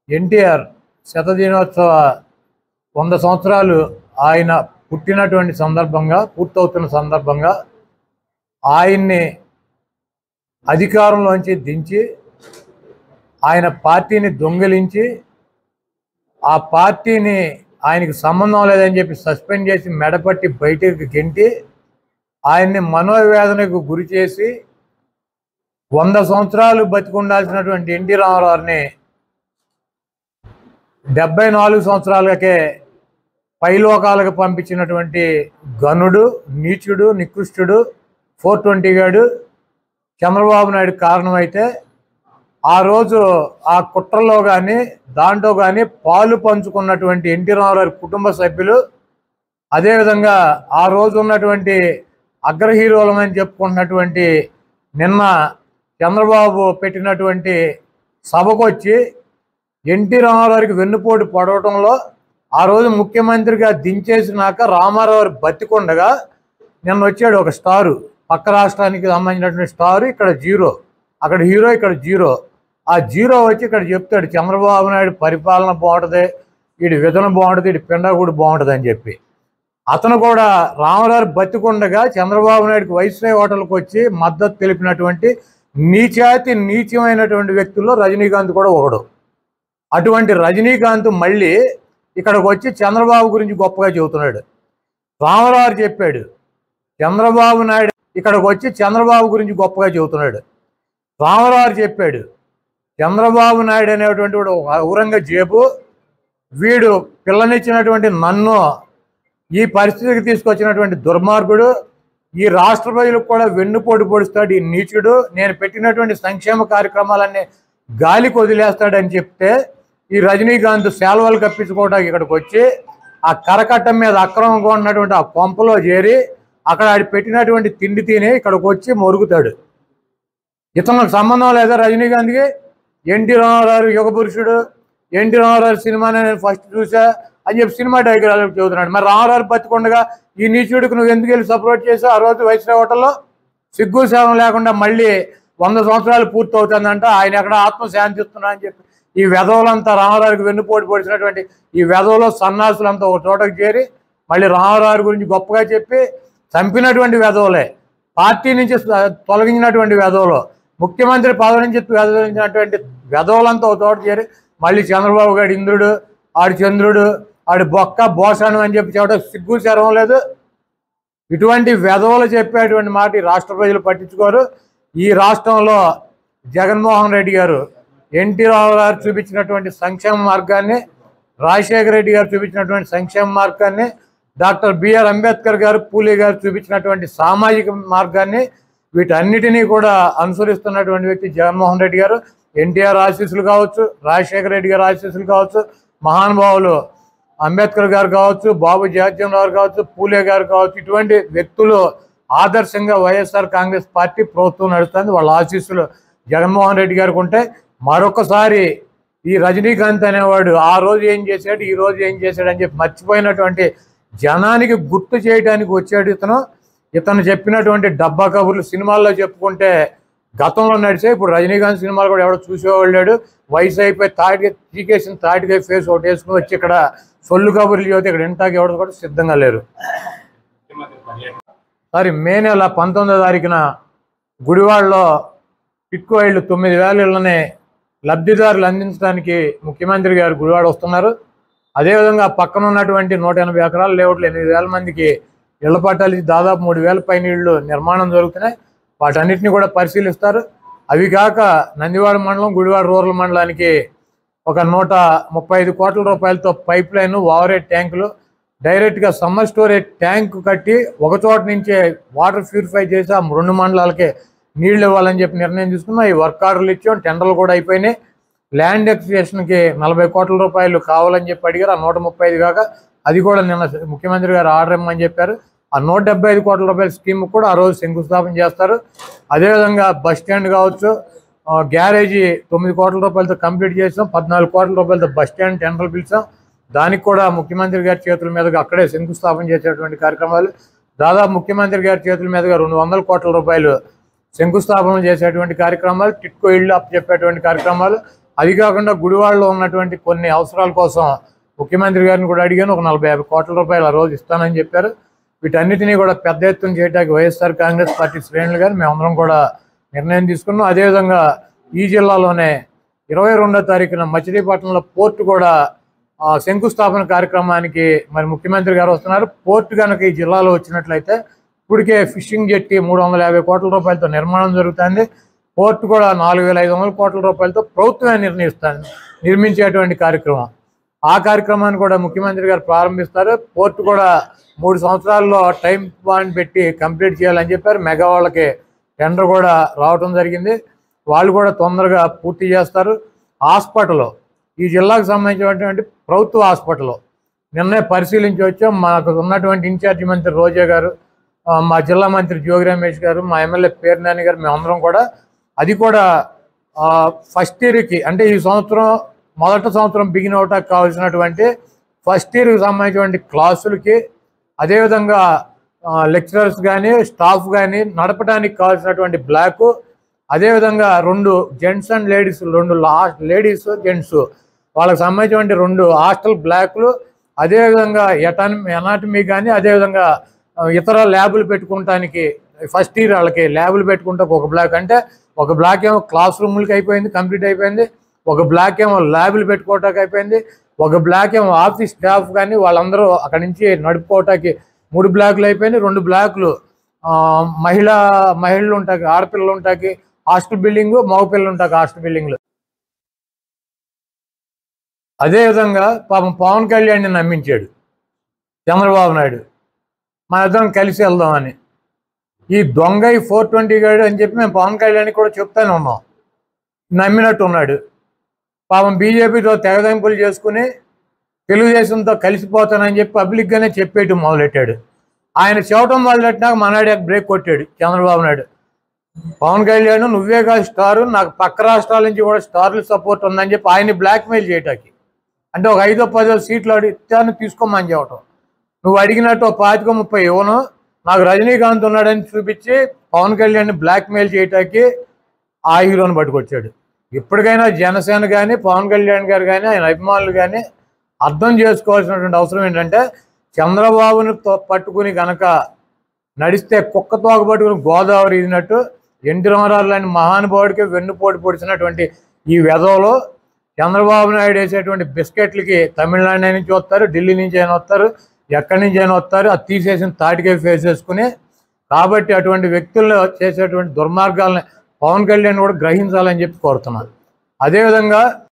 ఎన్టీఆర్ శతదినోత్సవ వంద సంవత్సరాలు ఆయన పుట్టినటువంటి సందర్భంగా పూర్తవుతున్న సందర్భంగా ఆయన్ని అధికారంలోంచి దించి ఆయన పార్టీని దొంగిలించి ఆ పార్టీని ఆయనకి సంబంధం లేదని చెప్పి సస్పెండ్ చేసి మెడపట్టి బయటకు గెంటి ఆయన్ని మనోవేదనకు గురి చేసి వంద సంవత్సరాలు బతికుండాల్సినటువంటి ఎన్టీ రామారావుని డెబ్బై నాలుగు సంవత్సరాలకే పైలోకాలకు పంపించినటువంటి గనుడు నీచుడు నికృష్టుడు ఫోర్ ట్వంటీ గాడు చంద్రబాబు నాయుడు కారణమైతే ఆ రోజు ఆ కుట్రలో కానీ దాంట్లో కానీ పాలు పంచుకున్నటువంటి ఎన్టీ రామారావు కుటుంబ సభ్యులు అదేవిధంగా ఆ రోజు ఉన్నటువంటి అగ్ర హీరోలమని చెప్పుకుంటున్నటువంటి నిన్న చంద్రబాబు పెట్టినటువంటి సభకు వచ్చి ఎన్టీ రామారావుకి వెన్నుపోటు పడవటంలో ఆ రోజు ముఖ్యమంత్రిగా దించేసినాక రామారావు బతికొండగా నిన్న వచ్చాడు ఒక స్టారు పక్క రాష్ట్రానికి సంబంధించినటువంటి స్టారు ఇక్కడ జీరో అక్కడ హీరో ఇక్కడ జీరో ఆ జీరో వచ్చి ఇక్కడ చెప్తాడు చంద్రబాబు నాయుడు పరిపాలన బాగుంటుంది వీడి విధన బాగుంటుంది వీడి పిండగుడు బాగుంటుంది అని చెప్పి అతను కూడా రామారావు బతికుండగా చంద్రబాబు నాయుడుకి వైస్రాయ్ హోటల్కి వచ్చి మద్దతు తెలిపినటువంటి నీచాతి నీచమైనటువంటి వ్యక్తుల్లో రజనీకాంత్ కూడా ఒకడు అటువంటి రజనీకాంత్ మళ్ళీ ఇక్కడికి వచ్చి చంద్రబాబు గురించి గొప్పగా చెబుతున్నాడు రామారావు చెప్పాడు చంద్రబాబు నాయుడు ఇక్కడికి వచ్చి చంద్రబాబు గురించి గొప్పగా చెబుతున్నాడు రామారావు చెప్పాడు చంద్రబాబు నాయుడు అనేటువంటి వాడు ఒక ఔరంగజేబు వీడు పిల్లనిచ్చినటువంటి నన్ను ఈ పరిస్థితికి తీసుకొచ్చినటువంటి దుర్మార్గుడు ఈ రాష్ట్ర ప్రజలకు కూడా వెన్నుపోటు పొడుస్తాడు ఈ నీచుడు నేను పెట్టినటువంటి సంక్షేమ కార్యక్రమాలన్నీ గాలికి వదిలేస్తాడని చెప్తే ఈ రజనీకాంత్ సేలవలు కప్పించుకోవడానికి ఇక్కడికి వచ్చి ఆ కరకట్టం మీద అక్రమంగా ఉన్నటువంటి ఆ కొంపలో చేరి అక్కడ ఆడి పెట్టినటువంటి తిండి తిని ఇక్కడికి వచ్చి మొరుగుతాడు ఇతనికి సంబంధం లేదా రజనీకాంత్కి ఎన్టీ రామారావు యుగ పురుషుడు ఎన్టీ రామారావు సినిమాని నేను ఫస్ట్ చూసా అని చెప్పి సినిమా డైగ్రాలు చెబుతున్నాడు మరి రామారావు బతికుండగా ఈ నీచుడికి నువ్వు ఎందుకు వెళ్ళి సపోర్ట్ చేసావు ఆ రోజు వైస్రాయ్ హోటల్లో సిగ్గు సేవం లేకుండా మళ్ళీ వంద సంవత్సరాలు పూర్తి అవుతుందంట ఆయన ఎక్కడ ఆత్మ శాంతిస్తున్నా అని చెప్పి ఈ వెధవులంతా రామారావుకి వెన్నుపోటు పొడిచినటువంటి ఈ వెధవులో సన్నాసులంతా ఒక చోటకు చేరి మళ్ళీ రామారావు గురించి గొప్పగా చెప్పి చంపినటువంటి వెధవులే పార్టీ నుంచి స- తొలగించినటువంటి వెధవులు ముఖ్యమంత్రి పదవి నుంచి వెదవించినటువంటి వెధవులంతా ఒక చోట చేరి మళ్ళీ చంద్రబాబు గారి ఇంద్రుడు ఆడు చంద్రుడు ఆడు బొక్క బోసాను అని చెప్పి చెప్పడం సిగ్గు శరం లేదు ఇటువంటి వెధవలు చెప్పేటువంటి మాట ఈ రాష్ట్ర ప్రజలు పట్టించుకోరు ఈ రాష్ట్రంలో జగన్మోహన్ రెడ్డి గారు ఎన్టీ రావు గారు చూపించినటువంటి సంక్షేమ మార్గాన్ని రాజశేఖర రెడ్డి గారు చూపించినటువంటి సంక్షేమ మార్గాన్ని డాక్టర్ బిఆర్ అంబేద్కర్ గారు పూలే గారు చూపించినటువంటి సామాజిక మార్గాన్ని వీటన్నిటినీ కూడా అనుసరిస్తున్నటువంటి వ్యక్తి జగన్మోహన్ రెడ్డి గారు ఎన్టీఆర్ ఆశీస్సులు కావచ్చు రాజశేఖర రెడ్డి గారు ఆశీస్సులు కావచ్చు మహానుభావులు అంబేద్కర్ గారు కావచ్చు బాబు జగజ్జన్ రావు కావచ్చు పూలే గారు కావచ్చు ఇటువంటి వ్యక్తులు ఆదర్శంగా వైఎస్ఆర్ కాంగ్రెస్ పార్టీ ప్రభుత్వం నడుస్తుంది వాళ్ళ ఆశీస్సులు జగన్మోహన్ రెడ్డి గారికి ఉంటే మరొకసారి ఈ రజనీకాంత్ అనేవాడు ఆ రోజు ఏం చేశాడు ఈ రోజు ఏం చేశాడు అని చెప్పి మర్చిపోయినటువంటి జనానికి గుర్తు చేయడానికి వచ్చాడు ఇతను ఇతను చెప్పినటువంటి డబ్బా కబుర్లు సినిమాల్లో చెప్పుకుంటే గతంలో నడిచే ఇప్పుడు రజనీకాంత్ సినిమాలు కూడా ఎవడో చూసేవాళ్ళు లేడు వయసు అయిపోయి తాటిగా చీకేసిన తాటిగా ఫేస్ ఒకటి వేసుకుని వచ్చి ఇక్కడ సొల్లు కబుర్లు చదివితే ఇక్కడ ఇంటాకి ఎవరు కూడా సిద్ధంగా లేరు సారీ మే నెల పంతొమ్మిదో తారీఖున గుడివాడలో టిట్కో ఇళ్ళు తొమ్మిది వేల ఇళ్ళని లబ్ధిదారులు అందించడానికి ముఖ్యమంత్రి గారు గుడివాడ వస్తున్నారు అదేవిధంగా పక్కన ఉన్నటువంటి నూట ఎనభై ఎకరాల లేఅవుట్లు ఎనిమిది వేల మందికి ఇళ్ల పట్టాలు ఇచ్చి దాదాపు మూడు వేల పైన ఇళ్ళు నిర్మాణం జరుగుతున్నాయి వాటన్నిటిని కూడా పరిశీలిస్తారు అవి కాక నందివాడ మండలం గుడివాడ రూరల్ మండలానికి ఒక నూట ముప్పై ఐదు కోట్ల రూపాయలతో పైప్ లైన్ ఓవరేట్ ట్యాంకులు డైరెక్ట్గా సమ్మర్ స్టోరేజ్ ట్యాంక్ కట్టి ఒక చోట నుంచే వాటర్ ప్యూరిఫై చేసి ఆ రెండు మండలాలకే నీళ్లు ఇవ్వాలని చెప్పి నిర్ణయం తీసుకున్నాం ఈ వర్క్ ఆర్డర్లు ఇచ్చాం టెండర్లు కూడా అయిపోయినాయి ల్యాండ్ ఎక్స్ప్రెషన్కి నలభై కోట్ల రూపాయలు కావాలని చెప్పి అడిగారు ఆ నూట ముప్పై ఐదు కాక అది కూడా నిన్న ముఖ్యమంత్రి గారు ఆర్డర్ ఇమ్మని చెప్పారు ఆ నూట డెబ్బై ఐదు కోట్ల రూపాయల స్కీమ్ కూడా ఆ రోజు శంకుస్థాపన చేస్తారు అదేవిధంగా బస్ స్టాండ్ కావచ్చు ఆ, గ్యారేజీ తొమ్మిది కోట్ల రూపాయలతో కంప్లీట్ చేసాం పద్నాలుగు కోట్ల రూపాయలతో బస్ స్టాండ్ టెండర్లు పిలిచాం దానికి కూడా ముఖ్యమంత్రి గారి చేతుల మీదుగా అక్కడే శంకుస్థాపన చేసేటువంటి కార్యక్రమాలు దాదాపు ముఖ్యమంత్రి గారి చేతుల మీదుగా రెండు వందల కోట్ల రూపాయలు శంకుస్థాపన చేసేటువంటి కార్యక్రమాలు టిట్కో ఇళ్ళు అప్ చెప్పేటువంటి కార్యక్రమాలు అది కాకుండా గుడివాడలో ఉన్నటువంటి కొన్ని అవసరాల కోసం ముఖ్యమంత్రి గారిని కూడా అడిగాను ఒక నలభై యాభై కోట్ల రూపాయలు ఆ రోజు ఇస్తానని చెప్పారు వీటన్నిటినీ కూడా పెద్ద ఎత్తున చేయడానికి వైఎస్ఆర్ కాంగ్రెస్ పార్టీ శ్రేణులు కానీ మేమందరం కూడా నిర్ణయం తీసుకున్నాం అదేవిధంగా ఈ జిల్లాలోనే ఇరవై రెండో తారీఖున మచిలీపట్నంలో పోర్టు కూడా ఆ, శంకుస్థాపన కార్యక్రమానికి మరి ముఖ్యమంత్రి గారు వస్తున్నారు పోర్టు కనుక ఈ జిల్లాలో వచ్చినట్లయితే ఇప్పటికే ఫిషింగ్ జెట్టి మూడు వందల యాభై కోట్ల రూపాయలతో నిర్మాణం జరుగుతుంది పోర్టు కూడా నాలుగు వేల ఐదు వందల కోట్ల రూపాయలతో ప్రభుత్వమే నిర్ణయిస్తుంది నిర్మించేటువంటి కార్యక్రమం ఆ కార్యక్రమాన్ని కూడా ముఖ్యమంత్రి గారు ప్రారంభిస్తారు పోర్టు కూడా మూడు సంవత్సరాల్లో టైం బాండ్ పెట్టి కంప్లీట్ చేయాలని చెప్పారు మెగా వాళ్ళకి టెండర్ కూడా రావటం జరిగింది వాళ్ళు కూడా తొందరగా పూర్తి చేస్తారు హాస్పిటల్ ఈ జిల్లాకు సంబంధించినటువంటి ప్రభుత్వ హాస్పిటల్ నిన్నే పరిశీలించి వచ్చాం మాకు ఉన్నటువంటి ఇన్ఛార్జి మంత్రి రోజా గారు ఆ, మా జిల్లా మంత్రి జోగి రమేష్ గారు మా ఎమ్మెల్యే పేర్నాని గారు మేమందరం కూడా అది కూడా ఫస్ట్ ఇయర్కి అంటే ఈ సంవత్సరం మొదటి సంవత్సరం బిగిన్ అవటానికి కావాల్సినటువంటి ఫస్ట్ ఇయర్కి సంబంధించినటువంటి క్లాసులకి అదేవిధంగా లెక్చరర్స్ కానీ స్టాఫ్ కానీ నడపడానికి కావాల్సినటువంటి బ్లాక్ అదేవిధంగా రెండు జెంట్స్ అండ్ లేడీస్ రెండు లేడీస్ జెంట్స్ వాళ్ళకి సంబంధించినటువంటి రెండు హాస్టల్ బ్లాక్లు అదేవిధంగా ఎటానమీ ఎనాటమీ కానీ అదేవిధంగా ఆ, ఇతర ల్యాబులు పెట్టుకోవటానికి ఫస్ట్ ఇయర్ వాళ్ళకి ల్యాబులు పెట్టుకుంటే ఒక బ్లాక్ అంటే ఒక బ్లాక్ ఏమో క్లాస్ రూమ్లకి అయిపోయింది కంప్లీట్ అయిపోయింది ఒక బ్లాక్ ఏమో ల్యాబులు పెట్టుకోవటానికి అయిపోయింది ఒక బ్లాక్ ఏమో ఆఫీస్ స్టాఫ్ కానీ వాళ్ళందరూ అక్కడి నుంచి నడుపుకోవటానికి మూడు బ్లాకులు అయిపోయింది రెండు బ్లాకులు ఆ, మహిళా మహిళలు ఉంటాయి ఆడపిల్లలు ఉంటాయి హాస్టల్ బిల్డింగ్ మగపిల్లలు ఉంటాయి హాస్టల్ బిల్డింగ్లు అదేవిధంగా పాపం పవన్ కళ్యాణ్ని నమ్మించాడు చంద్రబాబు నాయుడు మన ఇద్దరం కలిసి వెళ్దామని ఈ దొంగ ఈ ఫోర్ ట్వంటీ గాడు అని చెప్పి మేము పవన్ కళ్యాణ్కి కూడా చెప్తానే ఉన్నాం నమ్మినట్టు ఉన్నాడు పాపం బీజేపీతో తెగదెంపులు చేసుకుని తెలుగుదేశంతో కలిసిపోతానని చెప్పి పబ్లిక్గానే చెప్పేయటం మొదలెట్టాడు ఆయన చెప్పడం మొదలెట్టినాక మనాడు బ్రేక్ కొట్టాడు చంద్రబాబు నాయుడు పవన్ కళ్యాణ్ నువ్వే కాదు స్టార్ నాకు పక్క రాష్ట్రాల నుంచి కూడా స్టార్లు సపోర్ట్ ఉందని చెప్పి ఆయన్ని బ్లాక్మెయిల్ చేయటానికి అంటే ఒక ఐదో పదో సీట్లు అడిగితే తీసుకోమని చెప్పటం నువ్వు అడిగినట్టు ఒక పాతిక ముప్పై ఇవ్వను నాకు రజనీకాంత్ ఉన్నాడని చూపించి పవన్ కళ్యాణ్ బ్లాక్మెయిల్ చేయటానికి ఆ హీరోని పట్టుకొచ్చాడు ఇప్పటికైనా జనసేన కానీ పవన్ కళ్యాణ్ గారు కానీ ఆయన అభిమానులు కానీ అర్థం చేసుకోవాల్సినటువంటి అవసరం ఏంటంటే చంద్రబాబుని తో- పట్టుకుని గనక నడిస్తే కుక్క తోక పట్టుకుని గోదావరి ఇదినట్టు ఎన్టీ రామారావు లాంటి మహానుభావుడికి వెన్నుపోటు పొడిచినటువంటి ఈ వెధవలో చంద్రబాబు నాయుడు వేసేటువంటి బిస్కెట్లకి తమిళనాడు నుంచి వస్తారు ఢిల్లీ నుంచి అయినా వస్తారు ఎక్కడి నుంచి అయినా వస్తారు అది తీసేసిన తాటికే ఫేస్ చేసుకుని కాబట్టి అటువంటి వ్యక్తుల్లో చేసేటువంటి దుర్మార్గాలని పవన్ కళ్యాణ్ కూడా గ్రహించాలని చెప్పి కోరుతున్నాను అదేవిధంగా